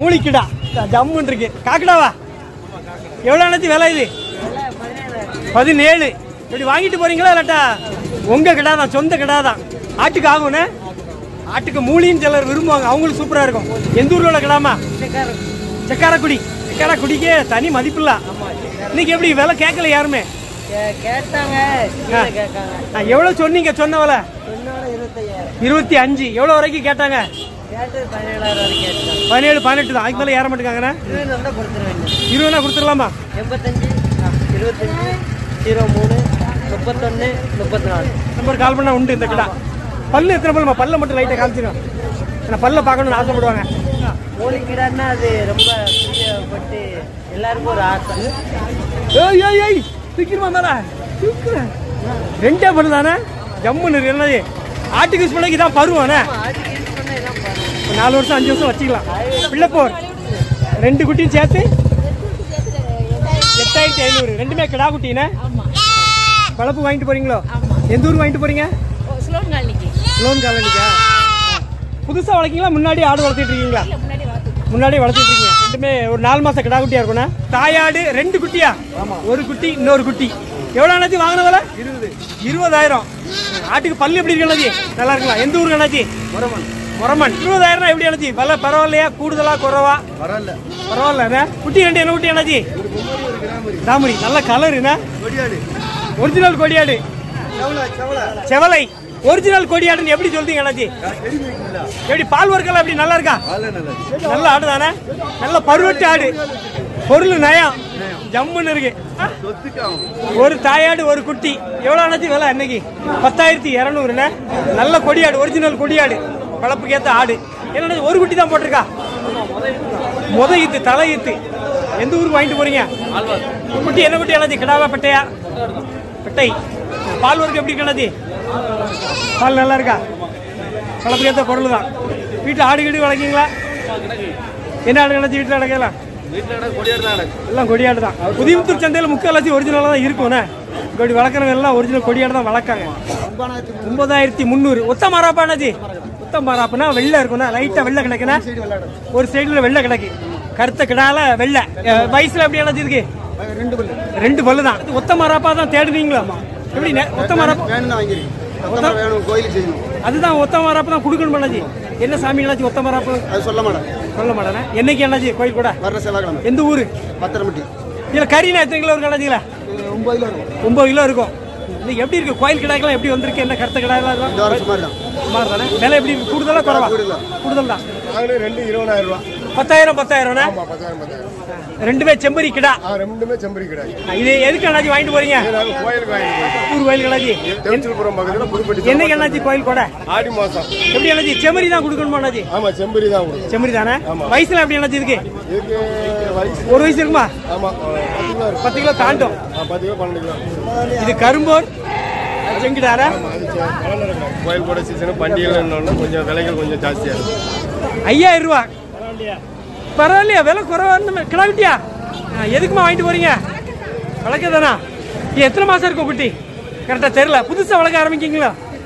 மூலிக்கிடா ஜம்முன்னு இருக்கு காக்கடாவா எவ்வளோ அணைச்சி விலை இது பதினேழு இப்படி வாங்கிட்டு போறீங்களா இல்லாட்டா உங்க கடை தான் சொந்த கடை தான் ஆட்டுக்கு ஆகும்னே ஆட்டுக்கு மூலின்னு சிலர் விரும்புவாங்க அவங்களுக்கு சூப்பரா இருக்கும் எந்த ஊர்ல உள்ள கடாமா செக்காரக்குடி செக்காரக்குடிக்கே தனி மதிப்பில்ல இன்னைக்கு எப்படி விலை கேட்கல யாருமே கேட்டாங்க ஆ. ஆ, எவ்வளவு சொன்னீங்க சொன்ன விலை சொன்னோட இருபத்தையாயிரம் இருபத்தி அஞ்சு எவ்வளவு வரைக்கும் கேட்டாங்க கேட்டது பதினேழாயிரம் வரைக்கும் கேட்டாங்க பதினேழு பதினெட்டு தான் அதுக்கு மேலே ஏற மாட்டேங்காங்கண்ணே இருபது வந்தால் கொடுத்துருவேன் இருபதுனா கொடுத்துடலாமா எண்பத்தஞ்சு இருபத்தஞ்சு ஜீரோ மூணு முப்பத்தொன்று முப்பத்தி நாலு நம்பர் கால் பண்ணா உண்டு இந்த கடை பல்லு எத்தனை பல்லுமா பல்ல மட்டும் லைட்டாக காமிச்சிடும் ஏன்னா பல்ல பார்க்கணும்னு ஆசைப்படுவாங்க மூலிக்கிடான்னா அது ரொம்ப பிரியப்பட்டு எல்லாருக்கும் ஒரு ஆசை ஏய் ஏய் ஏய் தூக்கிடுமா மேலே தூக்குறேன் ரெண்டே பல்லு தானே ஜம்முன்னு இருக்கு என்னது ஆட்டுக்கு யூஸ் பண்ணி இதான் பருவானே ஆட்டுக்கு யூஸ் பண்ண இதான் பாருங்க ஒரு நாலு வருஷம் அஞ்சு வருஷம் வச்சுக்கலாம் பிள்ளைப்போர் ரெண்டு குட்டியும் சேர்த்து எட்டாயிரத்தி ஐநூறு ரெண்டுமே கிடா குட்டினே வளர்ப்பு வாங்கிட்டு போறீங்களோ எந்த ஊருக்கு வாங்கிட்டு போறீங்க ஸ்லோன் காலனிக்கு லோன் காலனிக்கா புதுசா வளர்க்கீங்களா முன்னாடி ஆடு வளர்த்திட்டு இருக்கீங்களா முன்னாடி பார்த்து முன்னாடி வளர்த்திட்டு இருக்கீங்க ரெண்டுமே ஒரு நாலு மாசம் கிடா குட்டியா இருக்கும்னா தாயாடு ரெண்டு குட்டியா ஒரு குட்டி இன்னொரு குட்டி எவ்வளவு அண்ணாச்சி வாங்கின விலை இருபது இருபதாயிரம் ஆட்டுக்கு பல்லு எப்படி இருக்கு அண்ணாச்சி நல்லா இருக்கலாம் எந்த ஊருக்கு அண்ணாச்சி முரமன் முரமன் இருபதாயிரம் எப்படி அண்ணாச்சி விலை பரவாயில்லையா கூடுதலா குறவா பரவாயில்ல பரவாயில்ல என்ன? குட்டி ரெண்டு என்ன குட்டி அண்ணாச்சி தாமரி நல்ல கலர் என்ன கொடியாடு ஒரிஜினல் கொடியாடு செவலை செவலை செவலை ஒரிஜினல் கொடியாடுன்னு எப்படி சொல்றீங்க அண்ணாச்சி எப்படி பால் வர்க்கெல்லாம் எப்படி நல்லா இருக்கா நல்ல நல்லது நல்ல ஆடு தானே நல்ல பருவட்டு ஆடு பொருள் நயம் ஜம்முன்னு இருக்கு ஆ, சொத்துக்கு ஆகும் ஒரு தாயாடு ஒரு குட்டி எவ்வளவு ஆனது விலை இன்னைக்கு பத்தாயிரத்தி இரநூறுண்ணே நல்ல கொடியாடு ஒரிஜினல் கொடியாடு வளர்ப்புக்கு ஏத்த ஆடு என்ன ஒரு குட்டி தான் போட்டிருக்கா முத ஈத்து தலை ஈத்து எந்த ஊருக்கு வாங்கிட்டு போறீங்க குட்டி என்ன குட்டி அண்ணாச்சி கிடாவா பெட்டையா பெட்டை பால் வர்க்கு எப்படி கிடச்சி பால் நல்லா இருக்கா வளர்ப்புக்கு ஏத்த பொருள் தான் வீட்டில் ஆடு கீடு வளர்க்கீங்களா என்ன ஆடு கிடச்சி வீட்டில் நடக்கலாம் வீட்டில் கொடியாடு தான் எனக்கு எல்லாம் கொடியாடு தான் புதியமுத்தூர் சந்தையில் முக்கால்வாசி ஒரிஜினலாக தான் இருக்கும்ண்ணே கொடி வளர்க்குறவங்க எல்லாம் ஒரிஜினல் கொடியாடு தான் வளர்க்காங்க ஒன்பதாயிரத்தி முந்நூறு ஒத்த மாறாப்பாண்ணாச்சி ஒத்த மாறாப்புனா வெள்ளை இருக்கும்ண்ணா லைட்டாக வெள்ளை கிடக்குண்ணா ஒரு சைடில் வெள்ளை கிடக்கு கருத்த கிடால வெள்ளை அஹ், வயசுல எப்படி அணைச்சி இருக்கு ரெண்டு பல்லு ரெண்டு பல்லு தான் ஒத்த மாறாப்பா தான் தேடுனீங்களா எப்படி நெ- ஒத்த மாறாப்பா வேணும் வாங்கிருக்கேன் மொத்தமாக வேணும் கோயிலுக்கு செய்யணும் அதுதான் ஒத்த மாறாப்பு தான் கொடுக்கணும் பண்ணாச்சி என்ன சாமி என்னாச்சு ஒத்த மாறாப்பு அது சொல்ல மாட்டேன் சொல்ல மாட்டேனே என்னைக்கு என்னாச்சு கோயில் கூட வர்ற செவ்வாய்க்கிழமை எந்த ஊரு பத்திரமட்டி இதுல கறினா எத்தனை கிலோ இருக்கு அண்ணாச்சிங்களா ஒன்பது கிலோ இருக்கும் ஒன்பது கிலோ இருக்கும் இன்னைக்கு எப்படி இருக்கு கோயில் கிடாய்க்கெல்லாம் எப்படி வந்திருக்கு என்ன கருத்த கிடாயெல்லாம் இருக்கும் இந்த வாரம் சுமார் தான் சுமார் தானே விலை எப்படி இருக்கு கூடுதலா குறவா கூடுதல். கூடுதல் தான் நாங்களே ரெண்டு இருபதாயிரம் ரூபா பத்தாயிரம் பத்தாயிரம்ண்ணே ஆமா பத்தாயிரம் பத்தாயிரம் ரெண்டுமே செம்பரி கிடா ஆ ரெண்டுமே செம்பரி கிடையாது இது எதுக்கு அண்ணாச்சி வாங்கிட்டு போறீங்க நாங்கள் கோயிலுக்கு வாங்கிட்டு போயிட்டோம் ஊர் கோயில் அண்ணாச்சி தெவிச்சிருப்புறம் பக்கத்தில் புதுப்பட்டி என்னைக்கு அண்ணாச்சி கோயில் கூட ஆடி மாசம் எப்படி அண்ணாச்சி செம்மறி தான் கொடுக்கணுமா அண்ணாச்சி ஆமா செம்பரி தான் கொடுக்கும் செம்மறி தானே வயசுல எப்படி அண்ணாச்சி இருக்கு இதுக்கு வயசு ஒரு வயசு இருக்குமா ஆமா பத்து கிலோ இருக்கும் பத்து கிலோ தாண்டும் ஆ, பத்து கிலோ பன்னெண்டு கிலோ இது கரும்போர் செங்கிடாரா அது சே- கலந்து இருக்கும். கோயில் கூட சீசனு பண்டிகைகள் கொஞ்சம் விலைகள் கொஞ்சம் ஜாஸ்தியா இருக்கும் ஐயாயிரம் ரூபா பரவாயில்லையா விலை குறைவா இருந்த கிடா குட்டியா ஆ, எதுக்குமா வாங்கிட்டு போறீங்க வளர்க்க தானா இது எத்தனை மாசம் இருக்கும் குட்டி கரெக்டா தெரியல புதுசா வளர்க்க ஆரம்பிக்கீங்களா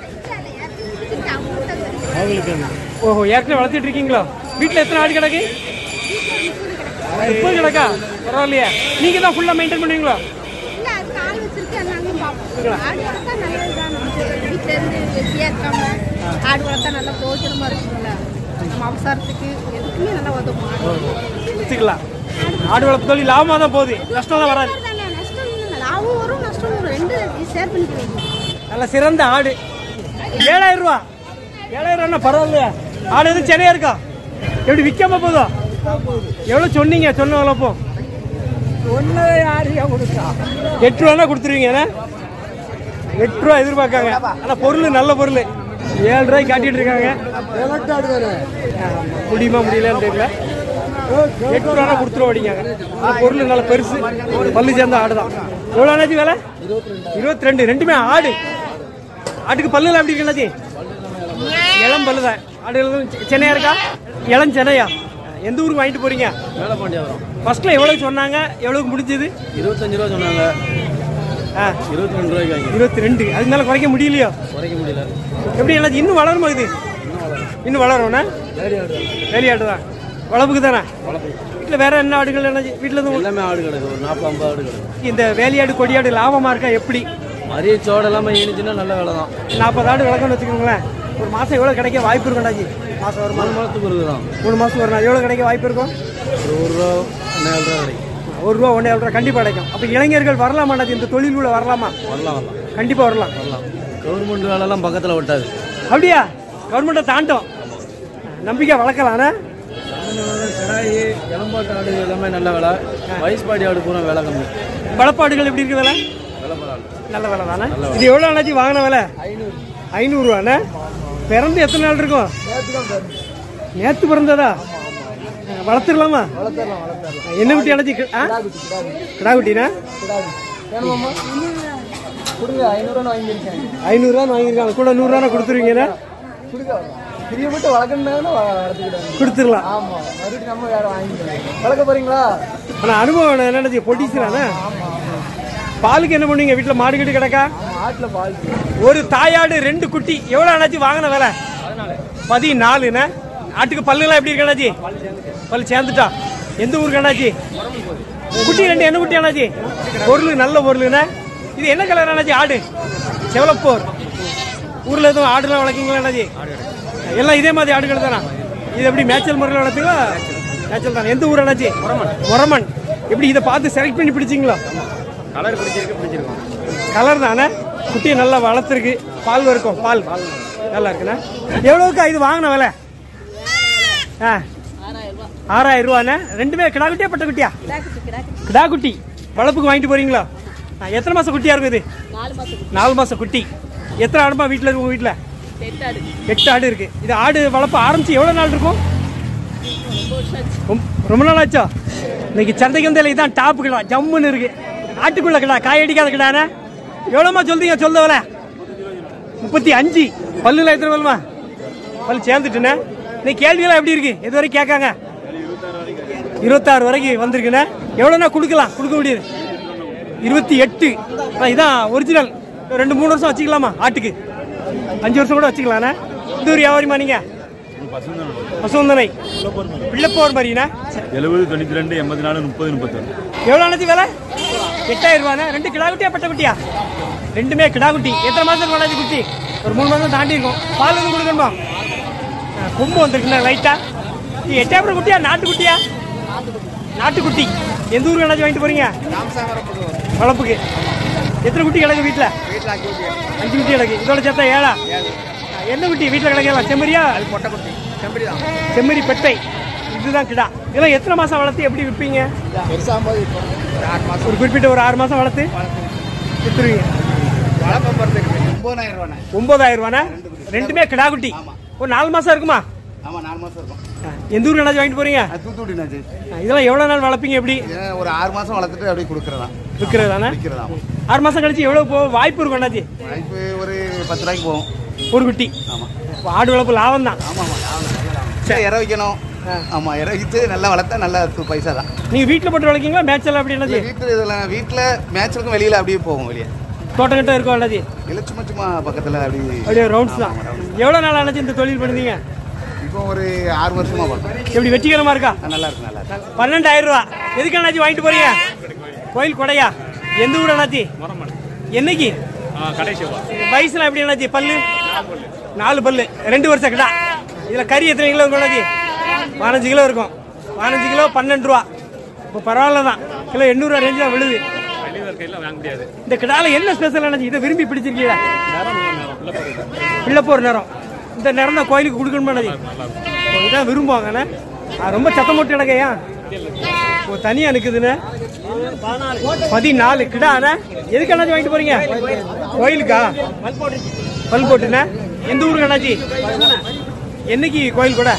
ஓஹோ ஏற்கனவே வளர்த்துட்டு இருக்கீங்களா வீட்டில் எத்தனை ஆடு கிடக்கு முப்பது கிடக்கா பரவாயில்லையா நீங்க தான் ஃபுல்லா மெயின்டைன் பண்ணுவீங்களா இல்ல அதுக்கு ஆள் வச்சிருக்கு நாங்களும் பார்ப்போம் ஆடு வளர்த்தா நல்லதுதான் நமக்கு வீட்டுல இருந்து வெட்டியா இருக்காம ஆடு வளர்த்தா நல்லா பிரோஜனமா இருக்கும்ல நம்ம அவசரத்துக்கு எதுக்குமே நல்லா உதவும் ஆடு வச்சுக்கலாம் ஆடு வளர்ப்பு தொழில் லாபமாக தான் போகுது நஷ்டம் தான் வராது தானே, நஷ்டம் இல்லை லாபம் வரும் நஷ்டம் வரும் ரெண்டு ஷேர் பண்ணிக்கிறீங்க நல்ல சிறந்த ஆடு ஏழாயிரம் ரூபா ஏழாயிரம் ரூபா பரவாயில்லையா ஆடு எதுவும் சென்னையா இருக்கா எப்படி விற்காம போதும் எவ்வளோ சொன்னீங்க சொன்ன வளர்ப்போ ஒன்று யாரையா கொடுத்தா எட்டு ரூபா கொடுத்துருவீங்க என்ன? எட்டு ரூபா எதிர்பார்க்காங்க ஆனால் பொருள் நல்ல பொருள் ஏழு ரூபாய்க்கு காட்டிட்டு இருக்காங்க ஆமா, முடியுமா முடியலன்னு தெரியல எட்டு ரூபா கொடுத்துருவோம் அப்படிங்காங்க ஆனா பொருள் நல்ல பெருசு பல்லு சேர்ந்த ஆடு தான் எவ்வளோ அண்ணாச்சி விலை இருபத்தி ரெண்டு ரெண்டுமே ஆடு ஆட்டுக்கு பல்லுல எப்படி இருக்கு அண்ணாச்சி இளம் பல்லு தான் ஆடு எல்லாம் செ- சென்னையா இருக்கா இளம் சென்னையா எந்த ஊருக்கு வாங்கிட்டு போறீங்க மேலே பாண்டியாபுரம் ஃபர்ஸ்ட்ல எவ்வளவு சொன்னாங்க எவ்வளவு முடிஞ்சது இருபத்தஞ்சு ரூபா சொன்னாங்க ஆ இருபத்தி ரெண்டு ரூபாய்க்கு வாங்கி இருபத்தி ரெண்டு அதுக்கு மேல குறைக்க முடியலையோ குறைக்க முடியல எப்படி என்னாச்சு இன்னும் வளருமா இது இன்னும் வளரும்னா வேலையாட்டு தான் வளப்புக்கு தானே வீட்டில் வேற என்ன ஆடுகள் என்ன வீட்டில் இருந்து எல்லாமே ஆடு கிடக்கு ஒரு நாற்பது ஐம்பது ஆடு கிடக்கு இந்த வேலையாடு கொடியாடு லாபமா இருக்கா எப்படி மரிய சோடு எல்லாமே இனிச்சுன்னா நல்ல வேலை தான் நாற்பது ஆடு வளர்க்கணும்னு வச்சுக்கோங்களேன் ஒரு மாசம் எவ்வளவு கிடைக்க வாய்ப்பு இருக்கும்டாஜி மாசம் ஒரு மூணு மாதத்துக்கு பிறகு தான் மூணு மாசம் ஒரு நாள் எவ்வளவு கிடைக்க வாய்ப்பு இருக்கும் ஒரு ஒரு ரூபா ஒன்றே ரூபா கிடைக்கும் ஒரு ரூபா ஒன்றே ரூபா கண்டிப்பா கிடைக்கும் அப்ப இளைஞர்கள் வரலாமாண்டாஜி இந்த தொழிலுக்குள்ள வரலாமா வரலாம் வரலாம் கண்டிப்பா வரலாம் வரலாம் கவர்மெண்ட் வேலைலாம் பக்கத்தில் விட்டாது அப்படியா கவர்மெண்ட்டை தாண்டோம் நம்பிக்கை வளர்க்கலாம்னா கடாயி இளம்பாட்டு ஆடு எல்லாமே நல்ல விலை வயசு பாடி ஆடு பூரா விலை கம்மி வளப்பாடுகள் எப்படி இருக்கு விலை விலை பரவாயில்ல நல்ல விலை தானே இது எவ்வளோ அண்ணாச்சி வாங்கின விலை ஐநூறுரூவாண்ணே பிறந்து எத்தனை நாள் இருக்கும் நேத்து பிறந்ததா வளர்த்துடலாமா என்ன குட்டி அணைச்சி கிடா குட்டினா கொடுங்க ஐநூறுவா வாங்கியிருக்கேன் ஐநூறுரூவா வாங்கியிருக்காங்க கூட நூறுரூவா கொடுத்துருவீங்கண்ணே கொடுங்க பிரியப்பட்டு வளர்க்கணும்னா வளர்த்துக்கிட்டாங்க கொடுத்துடலாம் ஆமா மறுபடியும் நம்ம வேற வாங்கிக்கலாம் வளர்க்க போறீங்களா ஆனால் அனுபவம் என்னச்சு பொட்டிச்சுறானே பாலுக்கு என்ன பண்ணுவீங்க வீட்டில் மாடு கட்டு கிடக்கா ஆட்டுல பால் ஒரு தாயாடு ரெண்டு குட்டி எவ்வளோ அண்ணாச்சி வாங்கின விலை பதினாலுண்ணே ஆட்டுக்கு பல்லுலாம் எப்படி இருக்கு அண்ணாச்சி பல்லு சேர்ந்துட்டா எந்த ஊருக்கு அண்ணாச்சி குட்டி ரெண்டு என்ன குட்டி அண்ணாச்சி பொருள் நல்ல பொருளுண்ணே இது என்ன கலர் அண்ணாச்சி ஆடு செவலப்போர் ஊர்ல எதுவும் ஆடுலாம் வளர்க்கீங்களா அண்ணாச்சி எல்லாம் இதே மாதிரி ஆடுகள் தானா இது எப்படி மேய்ச்சல் முறையில் வளர்த்தீங்களா மேய்ச்சல் தானே எந்த ஊர் அண்ணாச்சி முரமன் எப்படி இதை பார்த்து செலக்ட் பண்ணி பிடிச்சிங்களா கலர் பிடிச்சிருக்கு பிடிச்சிருக்கோம் கலர் தானே குட்டியை நல்லா வளர்த்துருக்கு பால் இருக்கும் பால் நல்லா இருக்குண்ணா எவ்வளவுக்கா இது வாங்கின விலை ஆ ஆறாயிரம் ரூபாண்ணே ரெண்டுமே கிடா குட்டியா பட்ட குட்டியா கிடா குட்டி வளர்ப்புக்கு வாங்கிட்டு போறீங்களா ஆ, எத்தனை மாசம் குட்டியா இருக்கும் இது நாலு மாசம் குட்டி எத்தனை ஆடுமா வீட்டில் இருக்கு உங்க வீட்டில் எட்டு ஆடு இருக்கு இது ஆடு வளர்ப்பு ஆரம்பிச்சு எவ்வளவு நாள் இருக்கும் ரொம்ப- ரொம்ப நாள் ஆச்சா இன்னைக்கு சந்தைக்கு வந்தால இதான் டாப் கிடா ஜம்முன்னு இருக்கு ஆட்டுக்குள்ள கிடா காய் அடிக்காத கிடானே எவ்வளோமா சொல்றீங்க சொல்லுவல முப்பத்தி அஞ்சு பல்லுல எத்தனை பல்லுமா பல் சேர்ந்துட்டுண்ணே இன்னைக்கு கேள்வியெல்லாம் எப்படி இருக்கு எது வரைக்கும் கேட்காங்க இருபத்தாறு வரைக்கும் வந்திருக்குண்ணே எவ்வளோண்ணா கொடுக்கலாம் கொடுக்க முடியுது இருபத்தி எட்டு ஆ, இதான் ஒரிஜினல் ரெண்டு மூணு வருஷம் வச்சுக்கலாமா ஆட்டுக்கு அஞ்சு வருஷம் கூட வச்சுக்கலாண்ணே இந்த ஒரு வியாபாரிமா நீங்க பசுவந்தனை பிள்ளைப்போர் மாதிரிண்ணா எழுபது தொண்ணூற்றி ரெண்டு எண்பத்தி நாலு முப்பது முப்பத்தொன்று எவ்வளோ ஆனது விலை எட்டாயிரம் ரூபாண்ணே ரெண்டு கிடா குட்டியா பட்ட குட்டியா ரெண்டுமே கிடா குட்டி எத்தனை மாதத்துக்கு வேணாச்சு குட்டி ஒரு மூணு மாதம் தாண்டி இருக்கும் பால் எதுவும் கொடுக்கணுமா ஆ, கொம்பு வந்திருக்குண்ணா லைட்டா இது எட்டாயிரம் குட்டியா நாட்டுக்குட்டியா நாட்டுக்குட்டி எந்த ஊருக்கு வேணாச்சும் வாங்கிட்டு போறீங்க வளர்ப்புக்கு எத்தனை குட்டி கிடக்கு வீட்டில் அஞ்சு குட்டி கிடக்கு இதோட சேர்த்தா ஏழா ஆ, என்ன குட்டி வீட்டில் கிடக்கலாம் செம்மறியா பொட்டை குட்டி செம்படி தான் செம்மறி பெட்டை இதுதான் கிடா இதெல்லாம் எத்தனை மாசம் வளர்த்து எப்படி விற்பீங்க பெருசாகும்போது இப்போ ஒரு ஆறு மாசம் ஒரு குறிப்பிட்ட ஒரு ஆறு மாசம் வளர்த்து வித்துருவீங்க வளர்ப்ப பொறுத்துக்கு ஒன்பதாயிரம் ரூபாண்ணே ஒன்பதாயிரம் ரூபாண்ணே ரெண்டுமே கிடா குட்டி ஒரு நாலு மாசம் இருக்குமா ஆமா நாலு மாசம் இருக்கும் ஆ, எந்த ஊருக்கு என்னாச்சும் வாங்கிட்டு போறீங்க அது தூத்துக்குடினாச்சு ஆ, இதெல்லாம் எவ்வளவு நாள் வளர்ப்பீங்க எப்படி ஏன்னா ஒரு ஆறு மாசம் வளர்த்துட்டு அப்படியே கொடுக்குறதா விற்கிறது தானே விற்கிறதா ஆறு மாசம் கழிச்சு எவ்வளவு போக வாய்ப்பு இருக்கும் அண்ணாச்சி இப்போ ஒரு பத்து ரூபாய்க்கு போகும் ஒரு குட்டி ஆமா அப்ப ஆடு வளர்ப்பு லாபம் தான் ஆமா ஆமா இற வைக்கணும் ஆமா இற வித்து நல்லா வளர்த்தா நல்ல து- பைசா தான் நீங்க வீட்டுல போட்டு வளர்க்கீங்களா மேட்ச் அப்படி என்னாச்சு வீட்டில் இதெல்லாம் வீட்டில் மேட்ச்சுக்கும் வெளியில அப்படியே போகும் வெளியே தோட்டம் கிட்ட இருக்கும் அண்ணாச்சி இல்லை சும்மா சும்மா பக்கத்தில் அப்படி அப்படியே ரவுண்ட்ஸ் தான் எவ்வளவு நாள் அண்ணாச்சி இந்த தொழில் பண்ணுறீங்க இப்போ ஒரு ஆறு வருஷமா பண்ணுறோம் எப்படி வெற்றிகரமா இருக்கா நல்லா இருக்கு நல்லா இருக்கு பன்னெண்டாயிரம் ரூபா எதுக்கு அண்ணாச்சி வாங்கிட்டு போறீங்க கோயில் கொடையா எந்த ஊர் அண்ணாச்சி என்னைக்கு கடைசி வயசுல எப்படி அண்ணாச்சி பல்லு நாலு பல்லு ரெண்டு வருஷம் கிடா இதுல கறி எத்தனை கிலோ இருக்கும் அண்ணாச்சி பதினஞ்சு கிலோ இருக்கும் பதினஞ்சு கிலோ பன்னெண்டு ரூபா இப்போ பரவாயில்ல தான் கிலோ எண்ணூறுவா ரேஞ்சில் விழுது கையில் வாங்க முடியாது இந்த கிடால என்ன ஸ்பெஷல் அண்ணாச்சி இதை விரும்பி பிடிச்சிருக்கீங்களா பிள்ளைப்போர் நேரம் இந்த நேரம் தான் கோயிலுக்கு கொடுக்கணும் அண்ணாச்சி ஓ, இதான் விரும்புவாங்க அண்ணே. ஆ, ரொம்ப சத்தம் போட்டு கிடக்கையா ஓ தனியா நிக்குதுண்ணே பதினாலு கிடா அண்ணே எதுக்கு அண்ணாச்சி வாங்கிட்டு போறீங்க கோயிலுக்கா பல் போட்டுண்ணே எந்த ஊருக்கு அண்ணாச்சி என்னைக்கு கோயில் கூட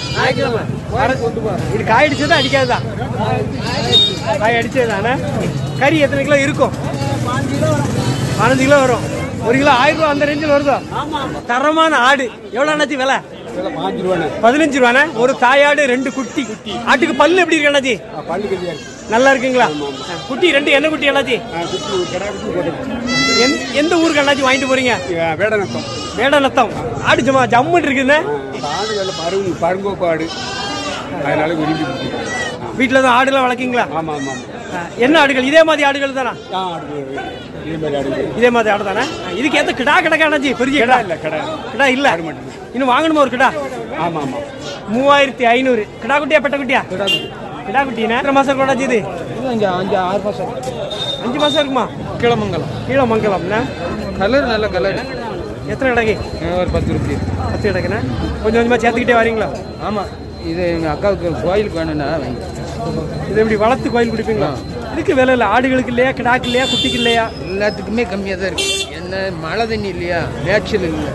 இது காய் அடிச்சதா அடிக்காததா காய் அடிச்சதுதானே கறி எத்தனை கிலோ இருக்கும் பதினஞ்சு கிலோ வரும் ஒரு கிலோ ஆயிரம் ரூபா அந்த ரேஞ்சில் வருதோ தரமான ஆடு எவ்வளோ அண்ணாச்சி விலை பதினஞ்சு ரூபாண்ணே ஒரு தாயாடு ரெண்டு குட்டி ஆட்டுக்கு பல்லு எப்படி இருக்கு அண்ணாச்சி நல்லா இருக்குங்களா குட்டி ரெண்டு என்ன குட்டி அண்ணாச்சி எந்த- எந்த ஊருக்கு அண்ணாச்சி வாங்கிட்டு போறீங்க வேடநத்தம் வேடநத்தம் ஆடு ஜமா ஜம்முன்னு இருக்குதுண்ணே ஆடுகள் பருங்கு பருங்கோப்பு ஆடு அதனால விரும்பி பிடிக்கும் வீட்டில் தான் ஆடுலாம் வளர்க்கீங்களா ஆமாம் ஆமாம் ஆ, என்ன ஆடுகள் இதே மாதிரி ஆடுகள் தானா ஆ ஆடு இதே மாதிரி ஆடு இதே மாதிரி ஆடு தானே ஆ, இதுக்கு ஏத்த கிடா கிடக்கானாச்சி பெரிய கிடா இல்லை கடை கிடா இல்ல இன்னும் வாங்கணுமா ஒரு கிடா ஆமாம் ஆமாம் மூவாயிரத்தி ஐநூறு கிடா குட்டியா பெட்ட குட்டியா கிடா குட்டினா எத்தனை மாசம் கொண்டாச்சு இது அஞ்சு அஞ்சு ஆறு மாதம் அஞ்சு மாசம் இருக்குமா கிளமங்கலம் கீழே மங்கலம்னா கலர் நல்ல கலர் எத்தனை கிடக்கு ஒரு பத்து ரூபாய் பத்து கிடக்குண்ணா கொஞ்சம் கொஞ்சமா சேர்த்துக்கிட்டே வரீங்களா ஆமாம் இது எங்கள் அக்காவுக்கு கோயிலுக்கு வேணும்னா வாங்கி இது எப்படி வளர்த்து கோயில் குடிப்பீங்களா இதுக்கு விலை இல்லை ஆடுகளுக்கு இல்லையா கிடாக்கு இல்லையா குட்டிக்கு இல்லையா எல்லாத்துக்குமே கம்மியாக தான் இருக்கு என்ன மழை தண்ணி இல்லையா மேய்ச்சல் இல்லை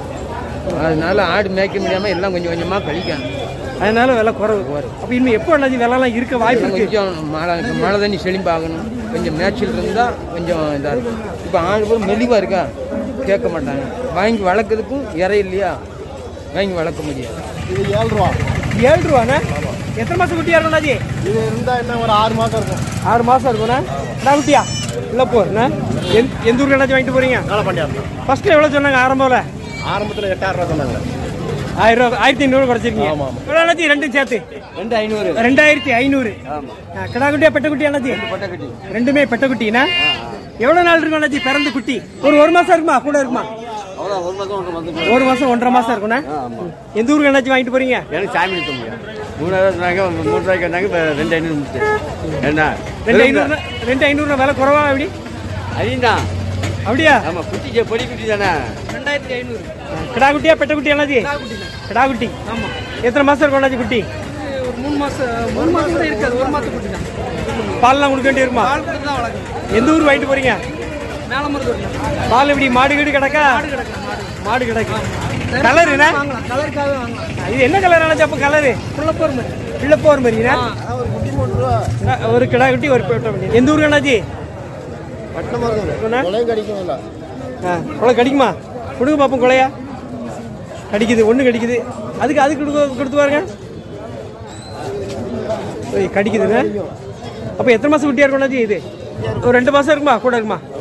அதனால ஆடு மேய்க்க முடியாமல் எல்லாம் கொஞ்சம் கொஞ்சமாக கழிக்காங்க அதனால விலை குறவு அப்ப இன்னும் எப்போ அண்ணாச்சி விலைலாம் இருக்க வாய்ப்பு இன்னும் இருக்கு கொஞ்சம் மழை இப்ப மழை தண்ணி செழிப்பாகணும் கொஞ்சம் மேய்ச்சல் இருந்தால் கொஞ்சம் இதாக இருக்கும் இப்போ ஆடு போய் மெலிவாக இருக்கா கேட்க மாட்டாங்க வாங்கி வளர்க்கறதுக்கும் இறை இல்லையா வாங்கி வளர்க்க முடியாது இது ஏழு ரூபா ஏழு ரூபாண்ணா எத்தனை மாசம் குட்டியா இருக்கும் அண்ணாச்சி இது இருந்தால் என்ன ஒரு ஆறு மாதம் இருக்கும் ஆறு மாசம் இருக்கும்ண்ணா என்ன குட்டியா இல்லை போறேண்ணா எந்த எந்த ஊருக்கு அண்ணாச்சி வாங்கிட்டு போறீங்க வேலை பண்ணியாருந்தோம் ஃபர்ஸ்ட் எவ்வளோ சொன்னாங்க ஆரம்பத்தில் ஆரம்பத்தில் எட்டாயிரம் ரூபா சொன்னாங்க ஆயிரம் ரூபா ஆயிரத்தி ஐநூறு குறைச்சிருக்கீங்க ஆமா, ஆமா. எவ்வளோ அண்ணாச்சி ரெண்டும் சேர்த்து ரெண்டு ஐநூறு ரெண்டாயிரத்தி ஐநூறு கிடா குட்டியா பெட்ட குட்டியா அண்ணாச்சி பட்டக்கட்டி ரெண்டுமே பெட்ட குட்டினா எவ்வளவு நாள் இருக்கும் அண்ணாச்சி பிறந்து குட்டி ஒரு ஒரு மாசம் இருக்குமா கூட இருக்குமா அவ்வளோ ஒரு மாதம் ஒன்று வந்து ஒரு மாசம் ஒன்றரை மாசம் இருக்கும்ண்ணா எந்த ஊருக்கு அண்ணாச்சி வாங்கிட்டு போறீங்க எனக்கு சாமி தம்பியா மூணாயிரம் சொன்னாங்க மூணு ரூபாய்க்கு வந்தாங்க இப்போ ரெண்டு ஐநூறு முடிச்சு என்ன ரெண்டு ஐநூறு ரெண்டு ஐநூறு விலை குறவா எப்படி அதுதான் அப்படியா ஆமாம் குட்டி பொடி குட்டி தானே ரெண்டாயிரத்தி ஐநூறு கிடா குட்டியா பெட்ட குட்டி அண்ணாச்சி கிடா குட்டி ஆமா எத்தனை மாசம் இருக்கும் அண்ணாச்சி குட்டி ஒரு மூணு மாசம் மூணு மாசம் கூட இருக்காது ஒரு மாசம் குட்டி தான் பால்லாம் கொடுக்க வேண்டி இருக்குமா பால் கொடுத்து தான் வளர்க்கணும் எந்த ஊருக்கு வாங்கிட்டு போறீங்க மேல மருந்து பால் எப்படி மாடு கீடு கிடக்கா மாடு கிடக்கு கலர் என்ன வாங்கலாம் கலருக்காக வாங்கலாம் இது என்ன கலர் நினைச்சா அப்ப கலரு புள்ளப்போர் மாதிரி பிள்ளப்போர் மாதிரினா ஒரு கிடா குட்டி ஒரு பெட்ட குட்டி எந்த ஊருக்கு அண்ணாச்சி பட்டமாக அண்ணா? இருக்கும் கொலையும் கிடைக்கும் இல்லை ஆ, கொலை கடிக்குமா கொடுங்க பாப்போம் கொலையா கடிக்குது ஒன்று கடிக்குது அதுக்கு அதுக்கு கொடுக்க கொடுத்து பாருங்க ஓய், கடிக்குதுங்க அப்போ எத்தனை மாதம் குட்டியாக இருக்கும் அண்ணாச்சி இது ஒரு ரெண்டு மாதம் இருக்குமா கூட இருக்குமா